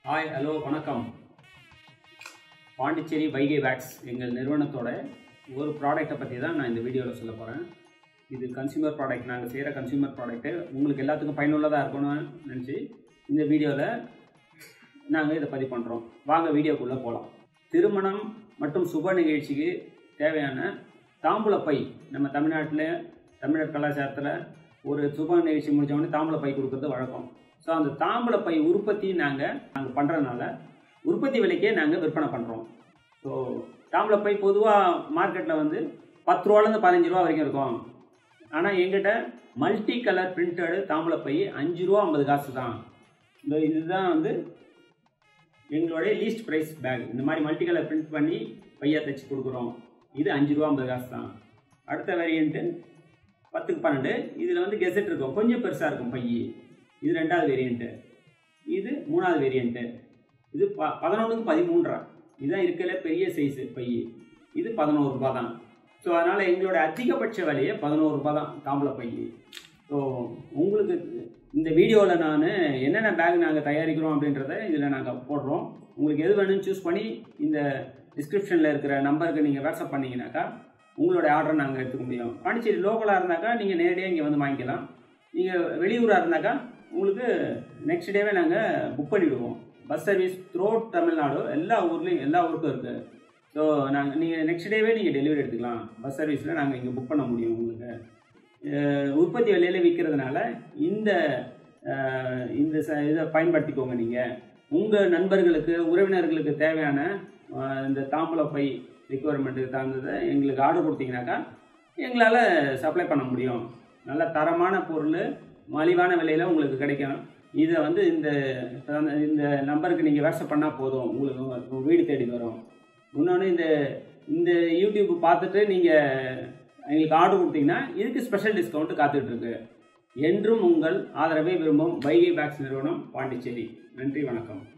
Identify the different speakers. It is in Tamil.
Speaker 1: ஹாய் ஹலோ வணக்கம் பாண்டிச்சேரி வைகை வேக்ஸ் எங்கள் நிறுவனத்தோட ஒரு ப்ராடக்ட்டை பற்றி தான் நான் இந்த வீடியோவில் சொல்ல போகிறேன் இது கன்சியூமர் ப்ராடக்ட் நாங்கள் செய்கிற கன்சியூமர் ப்ராடக்ட்டு உங்களுக்கு எல்லாத்துக்கும் பயனுள்ளதாக இருக்கணும்னு நினச்சி இந்த வீடியோவில் நாங்கள் இதை பதிவு பண்ணுறோம் வாங்க வீடியோக்குள்ளே போகலாம் திருமணம் மற்றும் சுப நிகழ்ச்சிக்கு தேவையான தாம்பூல பை நம்ம தமிழ்நாட்டில் தமிழர் கலாச்சாரத்தில் ஒரு சுப நிகழ்ச்சி முடிச்ச உடனே தாம்பூல பை கொடுக்கறது வழக்கம் ஸோ அந்த தாம்பூல பை உற்பத்தி நாங்கள் நாங்கள் பண்ணுறதுனால உற்பத்தி விலைக்கே நாங்கள் விற்பனை பண்ணுறோம் ஸோ தாம்பூல பை பொதுவாக மார்க்கெட்டில் வந்து பத்து ரூபாலேருந்து பதினஞ்சு ரூபா வரைக்கும் இருக்கும் ஆனால் எங்கிட்ட மல்டி கலர் பிரிண்டடு தாம்பூல பை அஞ்சு ரூபா ஐம்பது காசு தான் இந்த இதுதான் வந்து எங்களுடைய லீஸ்ட் ப்ரைஸ் பேக் இந்த மாதிரி மல்டி கலர் பிரிண்ட் பண்ணி பையா தைச்சி கொடுக்குறோம் இது அஞ்சு ரூபா ஐம்பது காசு தான் அடுத்த வேரியண்ட்டு பத்துக்கு பன்னெண்டு இதில் வந்து கெசட் இருக்கும் கொஞ்சம் பெருசாக இருக்கும் பை இது ரெண்டாவது வேரியண்ட்டு இது மூணாவது வேரியண்ட்டு இது ப பதினொன்றுக்கு பதிமூன்றா இதுதான் இருக்கல பெரிய சைஸு பை இது பதினோரு ரூபா தான் ஸோ அதனால் எங்களோட அதிகபட்ச விலையே பதினோரு ரூபா தான் தாம்பளை பை ஸோ உங்களுக்கு இந்த வீடியோவில் நான் என்னென்ன பேக் நாங்கள் தயாரிக்கிறோம் அப்படின்றத இதில் நாங்கள் போடுறோம் உங்களுக்கு எது வேணும்னு சூஸ் பண்ணி இந்த டிஸ்கிரிப்ஷனில் இருக்கிற நம்பருக்கு நீங்கள் வாட்ஸ்அப் பண்ணிங்கனாக்கா உங்களோட ஆர்டரை நாங்கள் எடுத்துக்க முடியும் பாண்டிச்சேரி லோக்கலாக இருந்தாக்கா நீங்கள் நேரடியாக இங்கே வந்து வாங்கிக்கலாம் நீங்கள் வெளியூராக இருந்தாக்கா உங்களுக்கு நெக்ஸ்ட் டேவே நாங்கள் புக் பண்ணிவிடுவோம் பஸ் சர்வீஸ் த்ரூ தமிழ்நாடு எல்லா ஊர்லேயும் எல்லா ஊருக்கும் இருக்குது ஸோ நாங்கள் நீங்கள் நெக்ஸ்ட் டேவே நீங்கள் டெலிவரி எடுத்துக்கலாம் பஸ் சர்வீஸில் நாங்கள் இங்கே புக் பண்ண முடியும் உங்களுக்கு அஹ் உற்பத்தி விலையில் விற்கிறதுனால இந்த அஹ் இந்த ச இதை பயன்படுத்திக்கோங்க நீங்கள் உங்கள் நண்பர்களுக்கு உறவினர்களுக்கு தேவையான அஹ் இந்த தாம்பூல பை ரிக்குவயர்மெண்ட்டுக்கு தகுந்ததை எங்களுக்கு ஆர்டர் கொடுத்தீங்கன்னாக்கா எங்களால் சப்ளை பண்ண முடியும் நல்ல தரமான பொருள் மலிவான விலையில் உங்களுக்கு கிடைக்கும் இதை வந்து இந்த இந்த நம்பருக்கு நீங்கள் வாட்ஸ்அப் பண்ணால் போதும் உங்களுக்கு உங்க வீடு தேடி வரும் இன்னொன்று இந்த இந்த யூடியூப் பார்த்துட்டு நீங்கள் எங்களுக்கு ஆர்டர் கொடுத்தீங்கன்னா இதுக்கு ஸ்பெஷல் டிஸ்கவுண்ட் காத்துட்டு இருக்கு என்றும் உங்கள் ஆதரவை விரும்பும் வைகை பேக்ஸ் நிறுவனம் பாண்டிச்சேரி நன்றி வணக்கம்